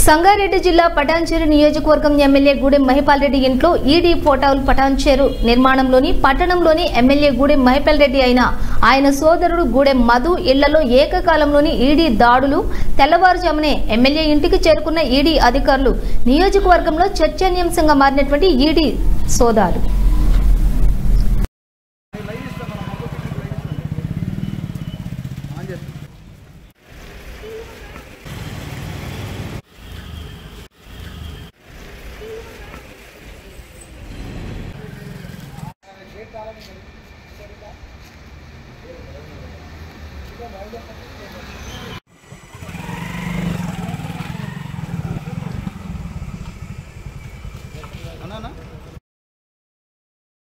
సంగారెడ్డి జిల్లా పటాన్చేరు నియోజకవర్గం ఎమ్మెల్యే గూడెం మహిపాల్ రెడ్డి ఇంట్లో ఈడీ ఫోటోలు పటాన్చేరు నిర్మాణంలోని పట్టణంలోని ఎమ్మెల్యే గూడెం మహిపాల్ రెడ్డి అయిన ఆయన సోదరుడు గూడెం మధు ఇళ్లలో ఏకకాలంలోని ఈడీ దాడులు తెల్లవారుజామునే ఎమ్మెల్యే ఇంటికి చేరుకున్న ఈడీ అధికారులు నియోజకవర్గంలో చర్చనీయాంశంగా మారినటువంటి ఈడీ సోదాలు తాళం